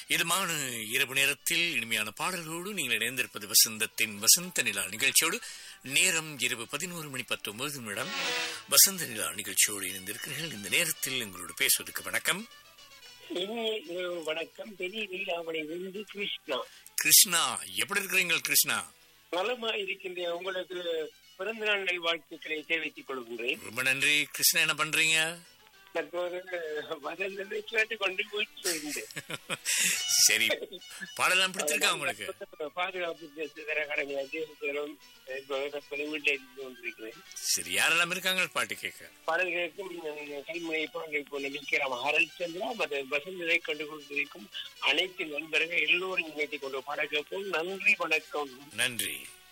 இதமான இரவு நேரத்தில் இனிமையான பாடல்களோடு நீங்கள் இணைந்திருப்பது வசந்தத்தின் வசந்த நிலா நிகழ்ச்சியோடு நேரம் இரவு பதினோரு மணி பத்தொன்பது நிமிடம் வசந்த நிலா நிகழ்ச்சியோடு இணைந்திருக்கிறீர்கள் இந்த நேரத்தில் உங்களோடு பேசுவதற்கு வணக்கம் இனிய இரவு வணக்கம் பெரிய நீலாமணி விருந்து கிருஷ்ணா கிருஷ்ணா எப்படி இருக்கிறீங்க கிருஷ்ணா நலமா இருக்கின்ற உங்களுக்கு பிறந்த நாள் நல்வாழ்த்துக்களை தெரிவித்துக் கொள்கின்றேன் ரொம்ப நன்றி கிருஷ்ணா என்ன பண்றீங்க தற்போது வதந்ததை கேட்டுக்கொண்டு வீட்டில் இருந்தேன் சரி பாடலாம் பிடிச்சிருக்கா உங்களுக்கு பாதுகாப்பு தேசிய கடமை அதிகாரம் வீட்டில் இருந்து கொண்டிருக்கிறேன் சரி யாரெல்லாம் இருக்காங்க பாட்டு கேட்க பாடல் கேட்கும் கைமுறை பாடல் போல நிற்கிறார் ஹரல் சந்திரா மத வசந்ததை கண்டு கொண்டிருக்கும் அனைத்து நண்பர்கள் எல்லோரும் நினைத்துக் கொண்டு பாடல் கேட்போம் நன்றி வணக்கம் நன்றி